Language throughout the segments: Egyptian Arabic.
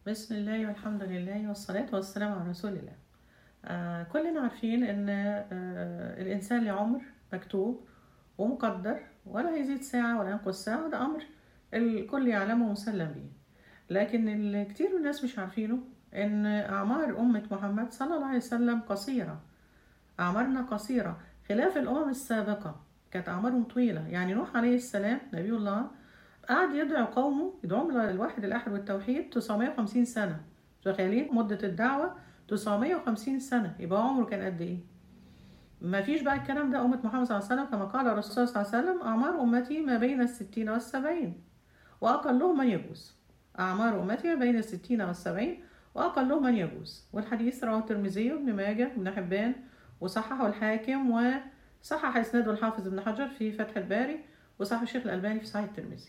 بسم الله والحمد لله والصلاة والسلام على رسول الله آه كلنا عارفين ان آه الانسان له عمر مكتوب ومقدر ولا هيزيد ساعة ولا ينقص ساعة وده امر الكل يعلمه ومسلم به لكن اللي كتير من الناس مش عارفينه ان اعمار امة محمد صلى الله عليه وسلم قصيرة اعمارنا قصيرة خلاف الامم السابقة كانت اعمارهم طويلة يعني نوح عليه السلام نبي الله قعد يدعو قومه يدعوهم للواحد الأحد والتوحيد 950 سنة تخيلين مدة الدعوة 950 سنة يبقى عمره كان قد إيه؟ ما فيش بقى الكلام ده أمة محمد صلى الله عليه وسلم كما قال الرسول صلى الله عليه وسلم أعمار أمتي ما بين الستين والسبعين وأقلهم من يجوز أعمار أمتي ما بين الستين والسبعين وأقلهم من يجوز والحديث رواه الترمذي وابن ماجه وابن حبان وصححه الحاكم وصحح إسناده الحافظ ابن حجر في فتح الباري وصحح الشيخ الألباني في صحيح الترمذي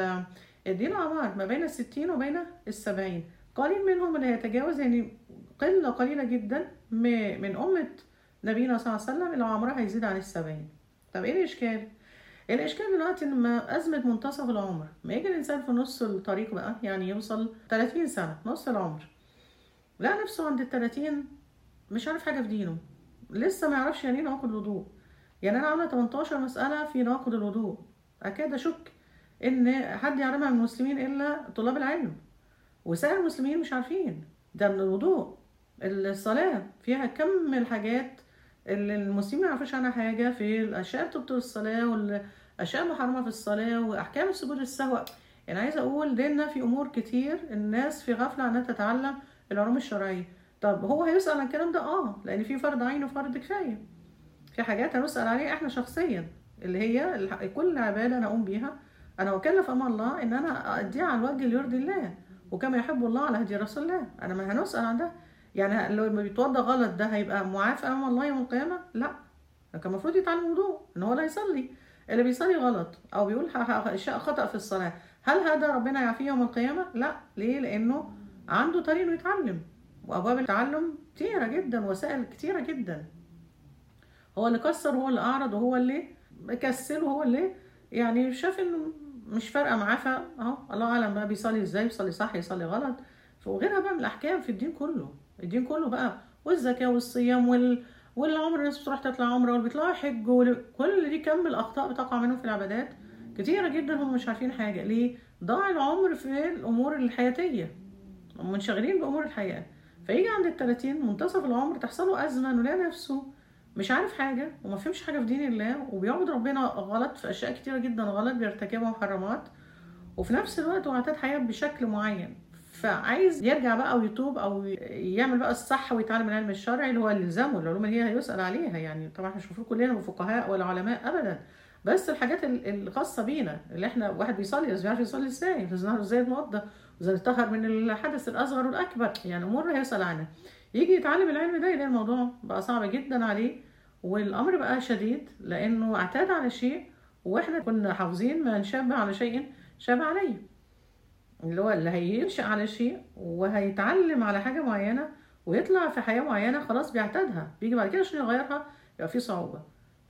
فدي الأعمار ما بين الستين وبين السبعين قليل منهم اللي هيتجاوز يعني قلة قليلة جدا من أمة نبينا صلى الله عليه وسلم اللي عمرها هيزيد عن السبعين طب ايه الإشكال؟ الإشكال دلوقتي إن ما أزمة منتصف العمر ما يجي الإنسان في نص الطريق بقى يعني يوصل 30 سنة نص العمر لقى نفسه عند التلاتين مش عارف حاجة في دينه لسه ما يعرفش يعني ايه نواقض الوضوء يعني أنا عاملة 18 مسألة في نواقض الوضوء أكاد أشك ان حد يعلمها من المسلمين الا طلاب العلم وسائر المسلمين مش عارفين ده من الوضوء الصلاة فيها كم الحاجات اللي المسلمين ما يعرفوش عنها حاجة في الأشياء اللي تبطل الصلاة والأشياء المحرمة في الصلاة وأحكام السجود السهو يعني عايزة أقول ديننا في أمور كتير الناس في غفلة عنها تتعلم العلوم الشرعية طب هو هيسأل عن الكلام ده اه لأن في فرض عين وفرض كفاية في حاجات هنسأل عليها احنا شخصيا اللي هي كل عبادة أنا أقوم بيها انا اكلف امام الله ان انا اديها على الوجه اللي يرضي الله وكما يحب الله على هدي رسول الله انا ما هنسال عن ده يعني لو ما بيتوضى غلط ده هيبقى معافى امام الله يوم القيامه لا كان المفروض يتعلم وضوء ان هو لا يصلي اللي بيصلي غلط او بيقول اشياء خطا في الصلاه هل هذا ربنا يعافيه يوم القيامه لا ليه لانه عنده طريق انه يتعلم وابواب التعلم كتيره جدا وسائل كتيره جدا هو اللي كسر هو اللي اعرض وهو اللي كسل وهو اللي يعني شاف انه مش فارقه معاه فاهو الله اعلم بقى بيصلي ازاي بيصلي صح يصلي غلط وغيرها بقى من الاحكام في الدين كله الدين كله بقى والزكاه والصيام وال والعمر الناس بتروح تطلع عمره واللي بيطلعوا حج كل دي كم الاخطاء بتقع منهم في العبادات كتيرة جدا هم مش عارفين حاجة ليه؟ ضاع العمر في الأمور الحياتية منشغلين بأمور الحياة فيجي عند التلاتين منتصف العمر تحصل له أزمة إنه يلاقي نفسه مش عارف حاجة وما فهمش حاجة في دين الله وبيعبد ربنا غلط في أشياء كتيرة جدا غلط بيرتكبها محرمات وفي نفس الوقت هو اعتاد حياة بشكل معين فعايز يرجع بقى ويتوب او يعمل بقى الصح ويتعلم العلم الشرعي اللي هو اللي يلزمه العلوم اللي هي هيسأل عليها يعني طبعا مش المفروض كلنا فقهاء ولا علماء ابدا بس الحاجات الخاصة بينا اللي احنا واحد بيصلي لازم يعرف يصلي ازاي لازم يعرف ازاي يتوضى وازاي يطهر من الحدث الاصغر والاكبر يعني امور هيسأل عنها يجي يتعلم العلم ده يلاقي الموضوع بقى صعب جدا عليه والامر بقى شديد لانه اعتاد على شيء واحنا كنا حافظين ما نشبه على شيء شبه عليه اللي هو اللي هينشأ على شيء وهيتعلم على حاجة معينة ويطلع في حياة معينة خلاص بيعتادها بيجي بعد كده عشان يغيرها يبقى في صعوبة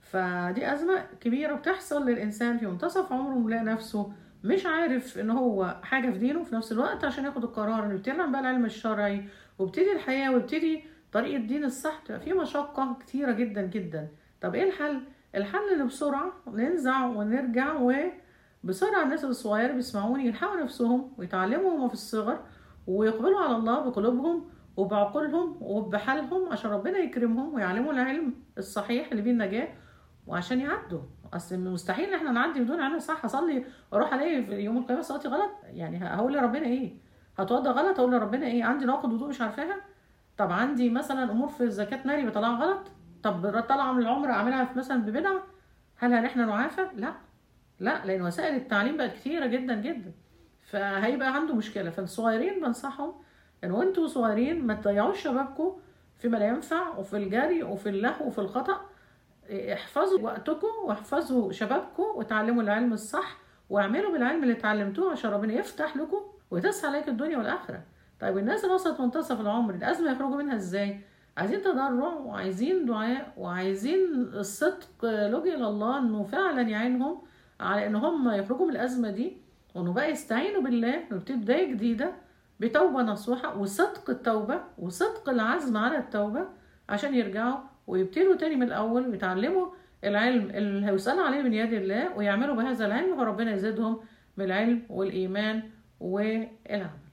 فدي أزمة كبيرة بتحصل للإنسان في منتصف عمره ويلاقي نفسه مش عارف إن هو حاجة في دينه في نفس الوقت عشان ياخد القرار إنه يتعلم بقى العلم الشرعي ويبتدي الحياة ويبتدي طريق الدين الصح تبقى فيه مشقة كتيرة جدا جدا طب ايه الحل؟ الحل اللي بسرعة ننزع ونرجع وبسرعة الناس الصغيرة بيسمعوني يلحقوا نفسهم ويتعلموا هما في الصغر ويقبلوا على الله بقلوبهم وبعقولهم وبحالهم عشان ربنا يكرمهم ويعلموا العلم الصحيح اللي بيه النجاة وعشان يعدوا اصل مستحيل ان احنا نعدي بدون علم صح اصلي واروح الاقي في يوم القيامه صلاتي غلط يعني هقول لربنا ايه هتوضى غلط هقول لربنا ايه عندي نواقض وضوء مش عارفاها طب عندي مثلا امور في الزكاه مالي بطلعها غلط طب طالعه من العمر اعملها في مثلا ببدعه هل احنا نعافى لا لا لان وسائل التعليم بقت كتيره جدا جدا فهيبقى عنده مشكله فالصغيرين بنصحهم ان يعني وانتوا صغيرين ما تضيعوش شبابكم فيما لا ينفع وفي الجري وفي اللهو وفي الخطا احفظوا وقتكم واحفظوا شبابكم وتعلموا العلم الصح واعملوا بالعلم اللي اتعلمتوه عشان ربنا يفتح لكم وتسهل عليك الدنيا والاخره طيب الناس اللي وصلت منتصف العمر الازمه يخرجوا منها ازاي عايزين تضرع وعايزين دعاء وعايزين الصدق لجئ الى الله انه فعلا يعينهم على ان هم يخرجوا من الازمه دي وانه بقى يستعينوا بالله ويبتدي بدايه جديده بتوبة نصوحة وصدق التوبة وصدق العزم على التوبة عشان يرجعوا ويبتدوا تاني من الأول ويتعلموا العلم اللي هيسألوا عليه من يد الله ويعملوا بهذا العلم فربنا يزيدهم بالعلم والإيمان والعمل